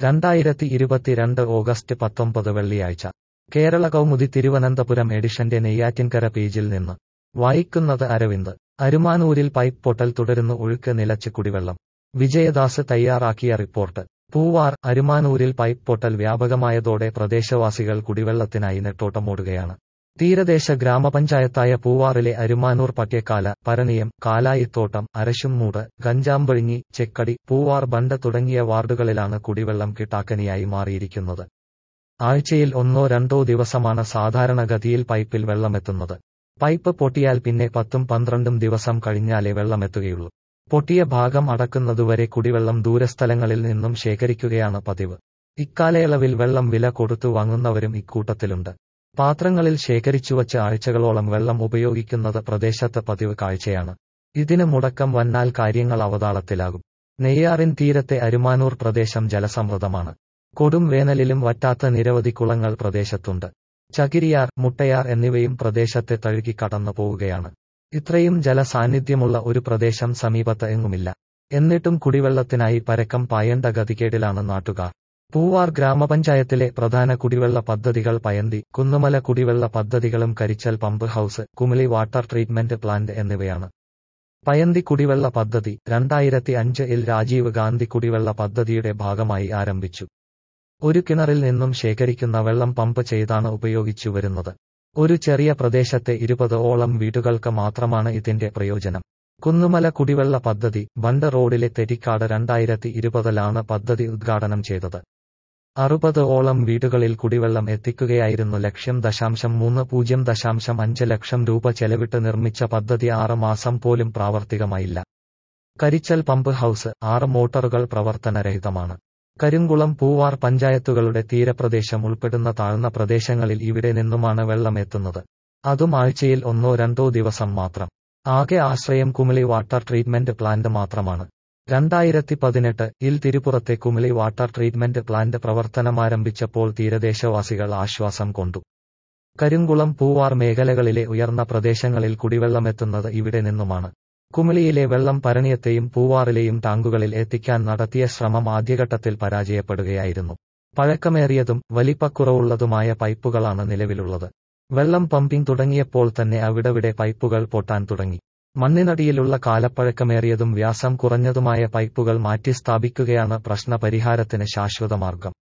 രണ്ടായിരത്തി ഇരുപത്തിരണ്ട് ഓഗസ്റ്റ് പത്തൊമ്പത് വെള്ളിയാഴ്ച കേരള കൗമുദി തിരുവനന്തപുരം എഡിഷന്റെ നെയ്യാറ്റിൻകര പേജിൽ നിന്ന് വായിക്കുന്നത് അരവിന്ദ് അരുമാനൂരിൽ പൈപ്പ് പൊട്ടൽ തുടരുന്നു ഒഴുക്ക് നിലച്ച് കുടിവെള്ളം വിജയദാസ് തയ്യാറാക്കിയ റിപ്പോർട്ട് പൂവാർ അരുമാനൂരിൽ പൈപ്പ് പൊട്ടൽ വ്യാപകമായതോടെ പ്രദേശവാസികൾ കുടിവെള്ളത്തിനായി നെട്ടോട്ടമോടുകയാണ് തീരദേശ ഗ്രാമപഞ്ചായത്തായ പൂവാറിലെ അരുമാനൂർ പട്യക്കാല പരനിയം കാലായിത്തോട്ടം അരശുംമൂട് ഗഞ്ചാമ്പഴിഞ്ഞി ചെക്കടി പൂവാർ ബണ്ട് തുടങ്ങിയ വാർഡുകളിലാണ് കുടിവെള്ളം കിട്ടാക്കനിയായി മാറിയിരിക്കുന്നത് ആഴ്ചയിൽ ഒന്നോ രണ്ടോ ദിവസമാണ് സാധാരണഗതിയിൽ പൈപ്പിൽ വെള്ളമെത്തുന്നത് പൈപ്പ് പൊട്ടിയാൽ പിന്നെ പത്തും പന്ത്രണ്ടും ദിവസം കഴിഞ്ഞാലേ വെള്ളമെത്തുകയുള്ളൂ പൊട്ടിയ ഭാഗം അടക്കുന്നതുവരെ കുടിവെള്ളം ദൂരസ്ഥലങ്ങളിൽ നിന്നും ശേഖരിക്കുകയാണ് പതിവ് ഇക്കാലയളവിൽ വെള്ളം വില കൊടുത്തു വാങ്ങുന്നവരും ഇക്കൂട്ടത്തിലുണ്ട് പാത്രങ്ങളിൽ ശേഖരിച്ചുവച്ച് ആഴ്ചകളോളം വെള്ളം ഉപയോഗിക്കുന്നത് പ്രദേശത്ത് പതിവ് കാഴ്ചയാണ് ഇതിന് മുടക്കം വന്നാൽ കാര്യങ്ങൾ അവതാളത്തിലാകും നെയ്യാറിൻ തീരത്തെ അരുമാനൂർ പ്രദേശം ജലസമൃദ്ധമാണ് കൊടും വേനലിലും വറ്റാത്ത നിരവധി കുളങ്ങൾ പ്രദേശത്തുണ്ട് ചകിരിയാർ മുട്ടയാർ എന്നിവയും പ്രദേശത്തെ തഴുകി കടന്നു പോവുകയാണ് ഇത്രയും ജലസാന്നിധ്യമുള്ള ഒരു പ്രദേശം സമീപത്ത് എങ്ങുമില്ല എന്നിട്ടും കുടിവെള്ളത്തിനായി പരക്കം പായേണ്ട ഗതികേടിലാണ് നാട്ടുകാർ പൂവാർ ഗ്രാമപഞ്ചായത്തിലെ പ്രധാന കുടിവെള്ള പദ്ധതികൾ പയന്തി കുന്നുമല കുടിവെള്ള പദ്ധതികളും Karichal pump house Kumili water treatment plant എന്നിവയാണ് പയന്തി കുടിവെള്ള പദ്ധതി രണ്ടായിരത്തി അഞ്ചിൽ രാജീവ് ഗാന്ധി കുടിവെള്ള പദ്ധതിയുടെ ഭാഗമായി ആരംഭിച്ചു ഒരു കിണറിൽ നിന്നും ശേഖരിക്കുന്ന വെള്ളം പമ്പ് ചെയ്താണ് ഉപയോഗിച്ചു വരുന്നത് ഒരു ചെറിയ പ്രദേശത്തെ ഇരുപത് ഓളം വീടുകൾക്ക് മാത്രമാണ് ഇതിന്റെ പ്രയോജനം കുന്നുമല കുടിവെള്ള പദ്ധതി ബണ്ട് റോഡിലെ തെറ്റിക്കാട് രണ്ടായിരത്തി ഇരുപതിലാണ് പദ്ധതി ഉദ്ഘാടനം ചെയ്തത് അറുപത് ഓളം വീടുകളിൽ കുടിവെള്ളം എത്തിക്കുകയായിരുന്നു ലക്ഷ്യം ദശാംശം മൂന്ന് പൂജ്യം ദശാംശം അഞ്ച് ലക്ഷം രൂപ ചെലവിട്ട് നിർമ്മിച്ച പദ്ധതി ആറ് മാസം പോലും പ്രാവർത്തികമായില്ല കരിച്ചൽ പമ്പ് ഹൌസ് ആറ് മോട്ടോറുകൾ പ്രവർത്തനരഹിതമാണ് കരിങ്കുളം പൂവാർ പഞ്ചായത്തുകളുടെ തീരപ്രദേശം ഉൾപ്പെടുന്ന താഴ്ന്ന പ്രദേശങ്ങളിൽ ഇവിടെ നിന്നുമാണ് വെള്ളം എത്തുന്നത് അതും ആഴ്ചയിൽ ഒന്നോ രണ്ടോ ദിവസം മാത്രം ആകെ ആശ്രയം കുമിളി വാട്ടർ ട്രീറ്റ്മെന്റ് പ്ലാന്റ് മാത്രമാണ് രണ്ടായിരത്തി പതിനെട്ട് ഇൽ തിരുപ്പുറത്തെ കുമിളി വാട്ടർ ട്രീറ്റ്മെന്റ് പ്ലാന്റ് പ്രവർത്തനമാരംഭിച്ചപ്പോൾ തീരദേശവാസികൾ ആശ്വാസം കൊണ്ടു കരിങ്കുളം പൂവാർ മേഖലകളിലെ ഉയർന്ന പ്രദേശങ്ങളിൽ കുടിവെള്ളമെത്തുന്നത് ഇവിടെ നിന്നുമാണ് കുമിളിയിലെ വെള്ളം പരണിയത്തെയും പൂവാറിലെയും ടാങ്കുകളിൽ എത്തിക്കാൻ നടത്തിയ ശ്രമം ആദ്യഘട്ടത്തിൽ പരാജയപ്പെടുകയായിരുന്നു പഴക്കമേറിയതും വലിപ്പക്കുറവുള്ളതുമായ പൈപ്പുകളാണ് നിലവിലുള്ളത് വെള്ളം പമ്പിംഗ് തുടങ്ങിയപ്പോൾ തന്നെ അവിടവിടെ പൈപ്പുകൾ പൊട്ടാൻ തുടങ്ങി മണ്ണിനടിയിലുള്ള കാലപ്പഴക്കമേറിയതും വ്യാസം കുറഞ്ഞതുമായ പൈപ്പുകൾ മാറ്റി സ്ഥാപിക്കുകയാണ് പ്രശ്നപരിഹാരത്തിന് ശാശ്വതമാർഗം